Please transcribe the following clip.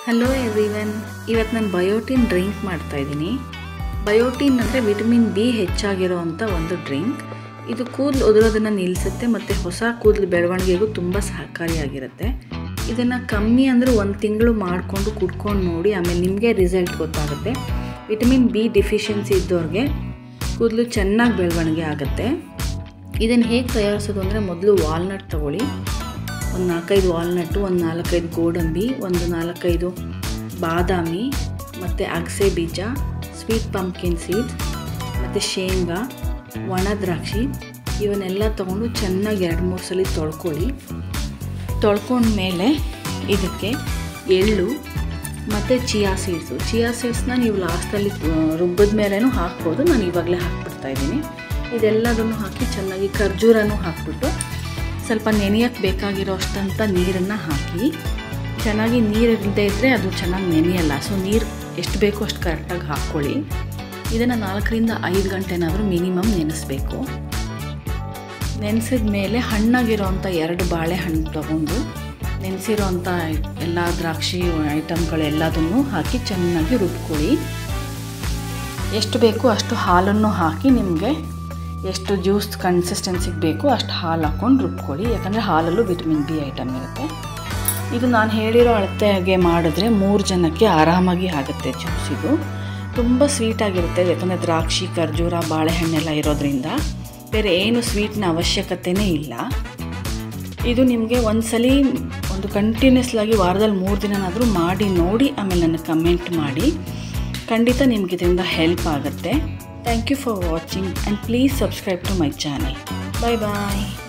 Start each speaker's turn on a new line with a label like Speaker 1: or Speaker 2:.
Speaker 1: hello everyone ಇವತ್ತು ನಾನು biotin drink ಮಾಡ್ತಾಯಿದ್ದೀನಿ ಬಯೋಟಿನ್ ಅಂದರೆ ವಿಟಮಿನ್ ಬಿ ಹೆಚ್ಚಾಗಿರೋ ಅಂಥ ಒಂದು ಡ್ರಿಂಕ್ ಇದು ಕೂದಲು ಉದುರೋದನ್ನು ನಿಲ್ಲಿಸುತ್ತೆ ಮತ್ತು ಹೊಸ ಕೂದಲು ಬೆಳವಣಿಗೆಗೂ ತುಂಬ ಸಹಕಾರಿಯಾಗಿರುತ್ತೆ ಇದನ್ನು ಕಮ್ಮಿ ಅಂದರೆ ಒಂದು ತಿಂಗಳು ಮಾಡಿಕೊಂಡು ಕುಡ್ಕೊಂಡು ನೋಡಿ ಆಮೇಲೆ ನಿಮಗೆ ರಿಸಲ್ಟ್ ಗೊತ್ತಾಗುತ್ತೆ ವಿಟಮಿನ್ ಬಿ ಡಿಫಿಷಿಯನ್ಸಿ ಇದ್ದವ್ರಿಗೆ ಕೂದಲು ಚೆನ್ನಾಗಿ ಬೆಳವಣಿಗೆ ಆಗುತ್ತೆ ಇದನ್ನು ಹೇಗೆ ತಯಾರಿಸೋದು ಅಂದರೆ ಮೊದಲು ವಾಲ್ನಟ್ ತೊಗೊಳ್ಳಿ ಒಂದು ನಾಲ್ಕೈದು ವಾಲ್ನಟ್ಟು ಒಂದು ನಾಲ್ಕೈದು ಗೋಡಂಬಿ ಒಂದು ನಾಲ್ಕೈದು ಬಾದಾಮಿ ಮತ್ತು ಅಗಸೆ ಬೀಜ ಸ್ವೀಟ್ ಪಂಪ್ಕಿನ್ ಸೀಡ್ಸ್ ಮತ್ತು ಶೇಂಗಾ ಒಣ ದ್ರಾಕ್ಷಿ ಇವನ್ನೆಲ್ಲ ತೊಗೊಂಡು ಚೆನ್ನಾಗಿ ಎರಡು ಮೂರು ಸಲ ತೊಳ್ಕೊಳ್ಳಿ ತೊಳ್ಕೊಂಡ್ಮೇಲೆ ಇದಕ್ಕೆ ಎಳ್ಳು ಮತ್ತು ಚಿಯಾ ಸೀಡ್ಸು ಚಿಯಾ ಸೀಡ್ಸ್ನ ನೀವು ಲಾಸ್ಟಲ್ಲಿ ರುಬ್ಬದ ಮೇಲೇನೂ ಹಾಕ್ಬೋದು ನಾನು ಇವಾಗಲೇ ಹಾಕ್ಬಿಡ್ತಾ ಇದ್ದೀನಿ ಇದೆಲ್ಲದನ್ನು ಹಾಕಿ ಚೆನ್ನಾಗಿ ಖರ್ಜೂರನೂ ಹಾಕ್ಬಿಟ್ಟು ಸ್ವಲ್ಪ ನೆನೆಯೋಕ್ಕೆ ಬೇಕಾಗಿರೋ ಅಷ್ಟಂತ ನೀರನ್ನು ಹಾಕಿ ಚೆನ್ನಾಗಿ ನೀರು ಇಲ್ಲದೆ ಇದ್ದರೆ ಅದು ಚೆನ್ನಾಗಿ ನೆನೆಯಲ್ಲ ಸೊ ನೀರು ಎಷ್ಟು ಬೇಕೋ ಅಷ್ಟು ಕರೆಕ್ಟಾಗಿ ಹಾಕ್ಕೊಳ್ಳಿ ಇದನ್ನು ನಾಲ್ಕರಿಂದ ಐದು ಗಂಟೆನಾದರೂ ಮಿನಿಮಮ್ ನೆನೆಸ್ಬೇಕು ನೆನೆಸಿದ ಮೇಲೆ ಹಣ್ಣಾಗಿರೋವಂಥ ಎರಡು ಬಾಳೆಹಣ್ಣು ತೊಗೊಂಡು ನೆನೆಸಿರೋವಂಥ ಎಲ್ಲ ದ್ರಾಕ್ಷಿ ಐಟಮ್ಗಳೆಲ್ಲದನ್ನು ಹಾಕಿ ಚೆನ್ನಾಗಿ ರುಬ್ಕೊಳ್ಳಿ ಎಷ್ಟು ಬೇಕೋ ಅಷ್ಟು ಹಾಲನ್ನು ಹಾಕಿ ನಿಮಗೆ ಎಷ್ಟು ಜ್ಯೂಸ್ ಕನ್ಸಿಸ್ಟೆನ್ಸಿಗೆ ಬೇಕು ಅಷ್ಟು ಹಾಲು ಹಾಕ್ಕೊಂಡು ರುಬ್ಕೊಳ್ಳಿ ಯಾಕಂದರೆ ಹಾಲಲ್ಲೂ ವಿಟಮಿನ್ ಬಿ ಐಟಮ್ ಇರುತ್ತೆ ಇದು ನಾನು ಹೇಳಿರೋ ಅಳತೆಗೆ ಮಾಡಿದ್ರೆ ಮೂರು ಜನಕ್ಕೆ ಆರಾಮಾಗಿ ಆಗುತ್ತೆ ಜ್ಯೂಸ್ ಇದು ತುಂಬ ಸ್ವೀಟಾಗಿರುತ್ತೆ ಯಾಕಂದರೆ ದ್ರಾಕ್ಷಿ ಖರ್ಜೂರ ಬಾಳೆಹಣ್ಣೆಲ್ಲ ಇರೋದ್ರಿಂದ ಬೇರೆ ಏನು ಸ್ವೀಟ್ನ ಅವಶ್ಯಕತೆಯೇ ಇಲ್ಲ ಇದು ನಿಮಗೆ ಒಂದ್ಸಲಿ ಒಂದು ಕಂಟಿನ್ಯೂಸ್ಲಾಗಿ ವಾರದಲ್ಲಿ ಮೂರು ದಿನನಾದರೂ ಮಾಡಿ ನೋಡಿ ಆಮೇಲೆ ನನಗೆ ಕಮೆಂಟ್ ಮಾಡಿ ಖಂಡಿತ ನಿಮ್ಗೆ ಇದರಿಂದ ಹೆಲ್ಪ್ ಆಗುತ್ತೆ thank you for watching and please subscribe to my channel bye bye